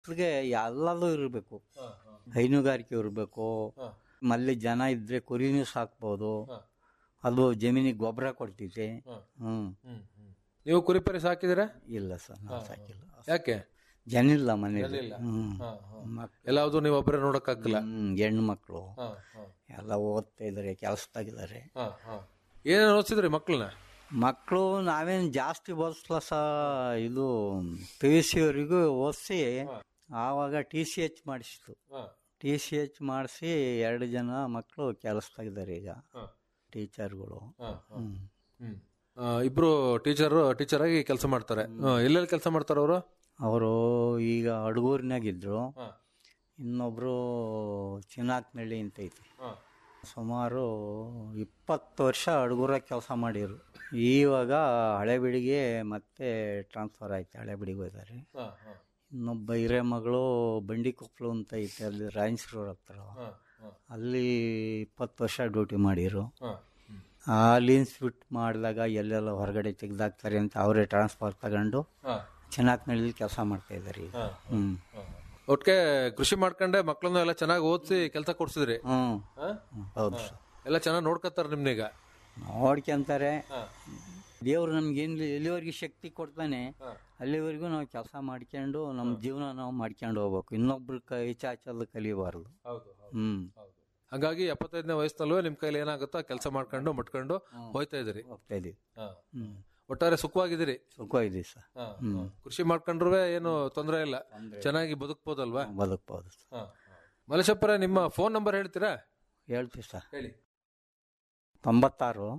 ರೈತರಿಗೆ ಎಲ್ಲದೂ ಇರಬೇಕು ಹೈನುಗಾರಿಕೆ ಇರಬೇಕು ಮಲ್ಲಿ ಜನ ಇದ್ರೆ ಕುರಿನೂ ಸಾಕ್ಬೋದು ಅದು ಜಮೀನಿಗೆ ಗೊಬ್ಬರ ಕೊಡ್ತೈತೆ ಹ್ಮ್ ನೀವು ಕುರಿಪರಿ ಸಾಕಿದಿರಾ ಇಲ್ಲ ಸರ್ ನಾವು ಸಾಕಿಲ್ಲ ಯಾಕೆ ಜನ ಇಲ್ಲ ಮನೇಲಿ ಜನಿಲ್ಲ. ಹ್ಮ್ ಹಾ, ಹಾ. ಮಕ್- ಎಲ್ಲಾವುದು ನೀವು ಒಬ್ಬರೇ ನೋಡಕ್ಕಾಗಲ್ಲ ಹ್ಮ್ ಹೆಣ್ಣು ಮಕ್ಕಳು ಹಾ, ಹಾ. ಎಲ್ಲ ಓದ್ತಾ ಇದಾರೆ ಕೆಲಸದಾಗಿದ್ದಾರೆ ಹಾ, ಹಾ. ಏನೇನು ಓದಿಸಿದ್ರಿ ಮಕ್ಕಳನ್ನ ಮಕ್ಕಳು ನಾವೇನು ಜಾಸ್ತಿ ಓದಿಸ್ಲ ಸ ಇದು ಪಿ ಯು ಸಿ ವರೆಗೂ ಓದಿಸಿ ಆವಾಗ ಟಿ ಸಿ ಎಚ್ ಮಾಡಿಸಿತು ಟಿ ಸಿ ಎಚ್ ಮಾಡಿಸಿ ಎರಡು ಜನ ಮಕ್ಕಳು ಕೆಲಸದಾಗಿದ್ದಾರೆ ಈಗ ಟೀಚರ್ಗಳು ಹ್ಮ್ ಆ, ಇಬ್ರು ಟೀಚರ್ ಟೀಚರ್ ಆಗಿ ಕೆಲಸ ಮಾಡ್ತಾರೆ ಆ, ಎಲ್ಲೆಲ್ಲಿ ಕೆಲಸ ಮಾಡ್ತಾರೆ ಅವರು ಅವರು ಈಗ ಅಡಗೂರಿನಾಗಿದ್ರು ಇನ್ನೊಬ್ರು ಚಿನ್ನಾಕ್ನಳ್ಳಿ ಅಂತ ಐತಿ ಸುಮಾರು ಇಪ್ಪತ್ತು ವರ್ಷ ಅಡಗೂರಾಗ ಕೆಲಸ ಮಾಡಿರು ಇವಾಗ ಹಳೆಬಿಡಿಗೆ ಮತ್ತೆ ಟ್ರಾನ್ಸ್ಫರ್ ಆಯ್ತು ಹಳೆಬಿಡಿಗೆ ಹೋಗಿದ್ದಾರೆ ಇನ್ನೊಬ್ಬ ಹಿರೇ ಮಗಳು ಬಂಡಿಕೊಪ್ಪಲು ಅಂತ ಐತೆ ಅಲ್ಲಿ ರಾಯನ್ಸ್ ರೋಡ್ ಹತ್ರ ಅಲ್ಲಿ ಇಪ್ಪತ್ತು ವರ್ಷ ಡ್ಯೂಟಿ ಮಾಡಿರು ಅಲ್ಲಿ ಇನ್ಸ್ಟಿಟ್ಯೂಟ್ ಮಾಡಿದಾಗ ಎಲ್ಲೆಲ್ಲ ಹೊರಗಡೆ ತೆಗ್ದಾಕ್ತಾರೆ ಅಂತ ಅವರೇ ಟ್ರಾನ್ಸ್ಫರ್ ತಗೊಂಡು ಚಿನ್ನಾಕ್ನಳ್ಳಿ ಕೆಲಸ ಮಾಡ್ತಾ ಇದ್ದಾರೆ ಈಗ ಹ್ಮ್ ಒಟ್ಟಿಗೆ ಕೃಷಿ ಮಾಡ್ಕೊಂಡೆ ಮಕ್ಕಳನ್ನ ಎಲ್ಲ ಚೆನ್ನಾಗಿ ಓದಿಸಿ ಕೆಲಸ ಕೊಡ್ಸಿದ್ರಿ ಹ್ಮ್ ಆ? ಹೌದು ಆ. ಎಲ್ಲ ಚೆನ್ನಾಗಿ ನೋಡ್ಕೊತಾರ ನಿಮ್ನೀಗ ನೋಡ್ಕೊಂತಾರೆ ದೇವ್ರು ನಮ್ಗೆ ಏನ್ ಎಲ್ಲಿವರೆಗೆ ಶಕ್ತಿ ಕೊಡ್ತಾನೆ ಅಲ್ಲಿವರೆಗೂ ನಾವು ಕೆಲಸ ಮಾಡ್ಕೊಂಡು ನಮ್ಮ ಜೀವನ ನಾವು ಮಾಡ್ಕೊಂಡು ಹೋಗ್ಬೇಕು ಇನ್ನೊಬ್ರ ಕೈ ಚಾಚಲು ಕಲಿಬಾರ್ದು ಹ್ಮ್ ಹಾಗಾಗಿ ಎಪ್ಪತ್ತೈದನೇ ವಯಸ್ಸಿನಲ್ಲೂ ನಿಮ್ ಕೈಲಿ ಏನಾಗುತ್ತೋ ಕೆಲಸ ಮಾಡ್ಕೊಂಡು ಮಟ್ಕೊಂಡು ಹೋಯ್ತಾ ಇದ್ರಿ ಹೋಗ್ತಾ ಇದೀವಿ ಹ್ಮ್ ಒಟ್ಟಾರೆ ಸುಖವಾಗಿದ್ದೀರಿ ಸುಖ ಸರ್ ಹ್ಮ್ ಕೃಷಿ ಮಾಡ್ಕೊಂಡ್ರು ಏನು ತೊಂದರೆ ಇಲ್ಲ ಚೆನ್ನಾಗಿ ಬದುಕ್ಬೋದಲ್ವಾ ಬದುಕ್ಬೋದು ಮಲೇಶಪ್ಪರ ನಿಮ್ಮ ಫೋನ್ ನಂಬರ್ ಹೇಳ್ತೀರಾ ಹೇಳ್ತೀವಿ ಸರ್ ಹೇಳಿ ತೊಂಬತ್ತಾರು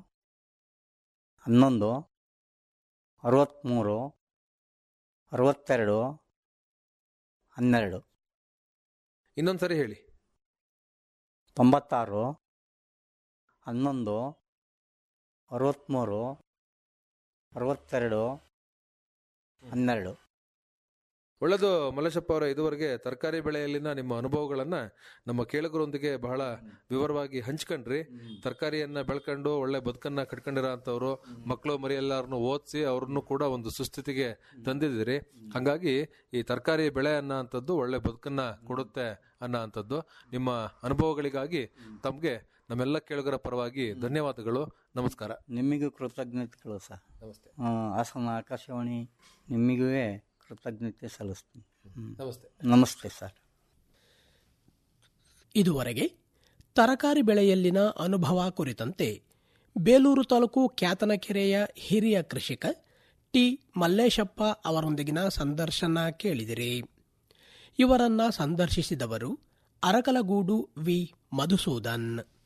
ಹನ್ನೊಂದು ಅರವತ್ತ್ಮೂರು ಅರವತ್ತೆರಡು ಹನ್ನೆರಡು ಇನ್ನೊಂದ್ಸರಿ ಹೇಳಿ ತೊಂಬತ್ತಾರು ಹನ್ನೊಂದು ಅರವತ್ತ್ಮೂರು ಅರವತ್ತೆರಡು ಹನ್ನೆರಡು ಒಳ್ಳೆದು ಮಲೇಶಪ್ಪ ಅವರ ಇದುವರೆಗೆ ತರಕಾರಿ ಬೆಳೆಯಲ್ಲಿನ ನಿಮ್ಮ ಅನುಭವಗಳನ್ನ ನಮ್ಮ ಕೇಳುಗರೊಂದಿಗೆ ಬಹಳ ವಿವರವಾಗಿ ಹಂಚ್ಕೊಂಡ್ರಿ ತರಕಾರಿಯನ್ನ ಬೆಳ್ಕೊಂಡು ಒಳ್ಳೆ ಬದುಕನ್ನ ಕಟ್ಕೊಂಡಿರೋ ಅಂತವ್ರು ಮಕ್ಕಳು ಮರಿ ಎಲ್ಲಾರನ್ನು ಓದಿಸಿ ಅವ್ರನ್ನು ಕೂಡ ಒಂದು ಸುಸ್ಥಿತಿಗೆ ತಂದಿದ್ದೀರಿ ಹಾಗಾಗಿ ಈ ತರಕಾರಿ ಬೆಳೆ ಅನ್ನೋ ಅಂಥದ್ದು ಒಳ್ಳೆ ಬದುಕನ್ನ ಕೊಡುತ್ತೆ ಅನ್ನೋ ಅಂಥದ್ದು ನಿಮ್ಮ ಅನುಭವಗಳಿಗಾಗಿ ತಮಗೆ ನಮ್ಮೆಲ್ಲ ಕೇಳುಗರ ಪರವಾಗಿ ಧನ್ಯವಾದಗಳು ನಮಸ್ಕಾರ ನಿಮಗೂ ಕೃತಜ್ಞತೆಗಳು ಸರ್ ನಮಸ್ತೆ ಆ, ಹಾಸನ ಆಕಾಶವಾಣಿ ನಿಮಗೂ ಕೃತಜ್ಞತೆ ಸಲ್ಲಿಸ್ತೀನಿ ಹ್ಮ್. ನಮಸ್ತೆ ನಮಸ್ತೆ ಸರ್ ಇದುವರೆಗೆ ತರಕಾರಿ ಬೆಳೆಯಲ್ಲಿನ ಅನುಭವ ಕುರಿತಂತೆ ಬೇಲೂರು ತಾಲೂಕು ಕ್ಯಾತನಕೆರೆಯ ಹಿರಿಯ ಕೃಷಿಕ ಟಿ ಮಲ್ಲೇಶಪ್ಪ ಅವರೊಂದಿಗಿನ ಸಂದರ್ಶನ ಕೇಳಿದಿರಿ ಇವರನ್ನ ಸಂದರ್ಶಿಸಿದವರು ಅರಕಲಗೂಡು ವಿ ಮಧುಸೂದನ್